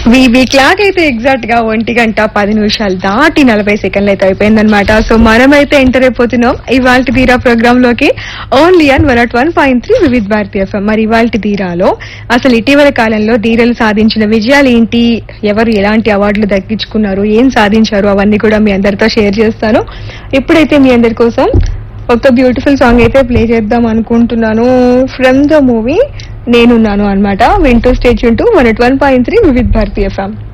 VV clock అయితే exact గా ఒంటి గంట పది నిమిషాలు దాటి నలభై సెకండ్లు అయితే అయిపోయిందనమాట సో మనమైతే ఎంటర్ అయిపోతున్నాం ఇవాళ తీరా ప్రోగ్రామ్ లోకి only on one at one point three Vividh Bharati FM మరి ఇవాళ తీరాలో అసలు ఇటీవల కాలంలో ధీరలు సాధించిన విజయాలు ఏంటి ఎవరు ఎలాంటి అవార్డులు దక్కించుకున్నారు ఏం సాధించారు అవన్నీ కూడా మీ అందరితో షేర్ చేస్తాను ఇప్పుడైతే మీ అందరి కోసం ఒక బ్యూటిఫుల్ సాంగ్ అయితే ప్లే చేద్దాం అనుకుంటున్నాను ఫ్రమ్ ద మూవీ నేనున్నాను అన్నమాట వింటూ స్టేజ్ ఉంటూ one at one point three Vividh Bharati FM